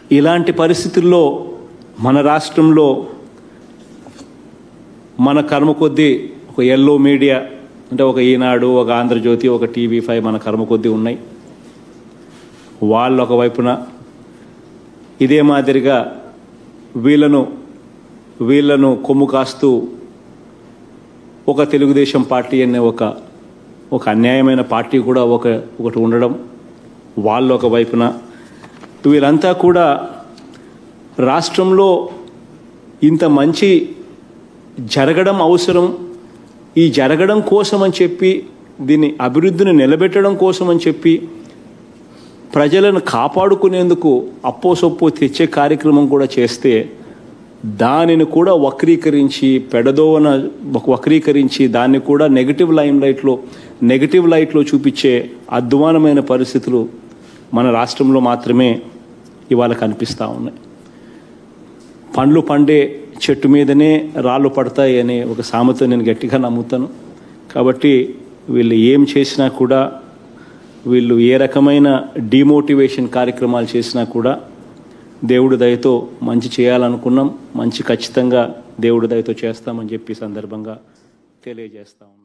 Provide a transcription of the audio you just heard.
ఇలాంటి పరిస్థితుల్లో మన రాష్ట్రంలో మన కర్మ కొద్దీ ఒక ఎల్లో మీడియా అంటే ఒక ఈనాడు ఒక ఆంధ్రజ్యోతి ఒక టీవీ ఫైవ్ మన కర్మ కొద్దీ ఉన్నాయి వాళ్ళు ఒకవైపున ఇదే మాదిరిగా వీళ్ళను వీళ్ళను కొమ్ము కాస్తూ ఒక తెలుగుదేశం పార్టీ అనే ఒక ఒక అన్యాయమైన పార్టీ కూడా ఒక ఒకటి ఉండడం వాళ్ళు ఒక వైపున వీళ్ళంతా కూడా రాష్ట్రంలో ఇంత మంచి జరగడం అవసరం ఈ జరగడం కోసం అని చెప్పి దీన్ని అభివృద్ధిని నిలబెట్టడం కోసం అని చెప్పి ప్రజలను కాపాడుకునేందుకు అప్పో సొప్పో తెచ్చే కార్యక్రమం కూడా చేస్తే దానిని కూడా వక్రీకరించి పెడదోవన వక్రీకరించి దాన్ని కూడా నెగిటివ్ లైమ్ లైట్లో నెగిటివ్ లైట్లో చూపించే అధ్వానమైన పరిస్థితులు మన రాష్ట్రంలో మాత్రమే ఇవాళ కనిపిస్తూ ఉన్నాయి పండ్లు పండే చెట్టు మీదనే రాళ్ళు పడతాయి అనే ఒక సామెత నేను గట్టిగా నమ్ముతాను కాబట్టి వీళ్ళు ఏం చేసినా కూడా వీళ్ళు ఏ రకమైన డిమోటివేషన్ కార్యక్రమాలు చేసినా కూడా దేవుడి దయతో మంచి చేయాలనుకున్నాం మంచి ఖచ్చితంగా దేవుడి దయతో చేస్తామని చెప్పి ఈ సందర్భంగా తెలియజేస్తాం